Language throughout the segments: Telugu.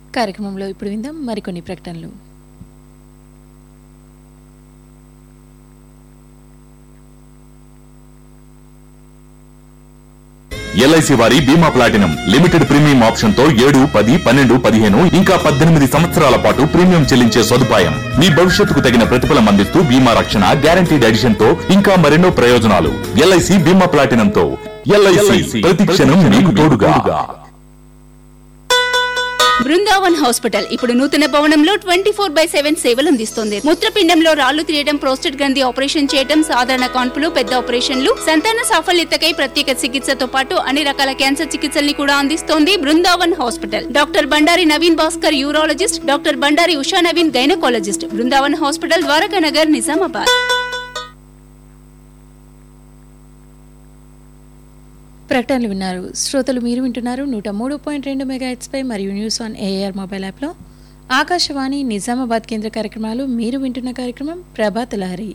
కార్యక్రమంలో ఇప్పుడు విందాం మరికొన్ని ప్రకటనలు ఎల్ఐసి వారి బీమా ప్లాటినం లిమిటెడ్ ప్రీమియం ఆప్షన్ తో ఏడు పది పన్నెండు పదిహేను ఇంకా పద్దెనిమిది సంవత్సరాల పాటు ప్రీమియం చెల్లించే సదుపాయం మీ భవిష్యత్తుకు తగిన ప్రతిఫలం అందిస్తూ బీమా రక్షణ గ్యారంటీడ్ ఎడిషన్ తో ఇంకా మరెన్నో ప్రయోజనాలు ఎల్ఐసి బీమా ప్లాటినం తో ఎల్ఐసి ప్రతి క్షణం మీకు తోడుగా బృందావన్ హాస్పిటల్ ఇప్పుడు నూతన భవనంలో ట్వంటీ ఫోర్ బై సెవెన్ సేవలు అందిస్తుంది మూత్రపిండంలో రాళ్లు తీయడం ప్రోస్టెట్ గ్రంథి ఆపరేషన్ చేయడం సాధారణ కాన్పులు పెద్ద ఆపరేషన్లు సంతాన సాఫల్యతకై ప్రత్యేక చికిత్సతో పాటు అన్ని రకాల క్యాన్సర్ చికిత్సల్ని కూడా అందిస్తోంది Brindavan hospital doctor Bandari Naveen Bhaskar urologist doctor Bandari Usha Naveen gynaecologist Brindavan hospital Dwaraka Nagar Nizamabad ప్రకటనలు విన్నారు శ్రోతలు మీరు వింటున్నారు నూట మూడు పాయింట్ రెండు మెగా పై మరియు న్యూస్ ఆన్ ఏఆర్ మొబైల్ యాప్లో ఆకాశవాణి నిజామాబాద్ కేంద్ర కార్యక్రమాలు మీరు వింటున్న కార్యక్రమం ప్రభాత లహరి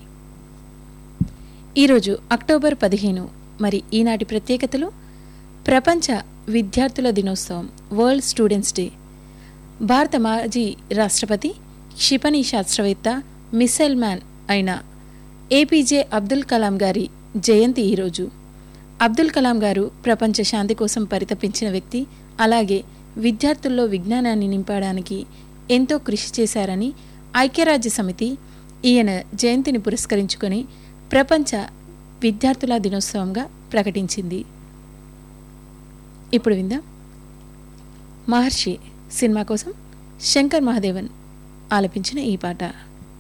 ఈరోజు అక్టోబర్ పదిహేను మరి ఈనాటి ప్రత్యేకతలు ప్రపంచ విద్యార్థుల దినోత్సవం వరల్డ్ స్టూడెంట్స్ డే భారత మాజీ రాష్ట్రపతి క్షిపణి శాస్త్రవేత్త మిసైల్ మ్యాన్ అయిన ఏపీజే అబ్దుల్ కలాం గారి జయంతి ఈరోజు అబ్దుల్ కలాం గారు ప్రపంచ శాంతి కోసం పరితపించిన వ్యక్తి అలాగే విద్యార్థుల్లో విజ్ఞానాన్ని నింపడానికి ఎంతో కృషి చేశారని ఐక్యరాజ్య సమితి ఈయన జయంతిని పురస్కరించుకొని ప్రపంచ విద్యార్థుల దినోత్సవంగా ప్రకటించింది ఇప్పుడు విందాం మహర్షి సినిమా కోసం శంకర్ మహాదేవన్ ఆలపించిన ఈ పాట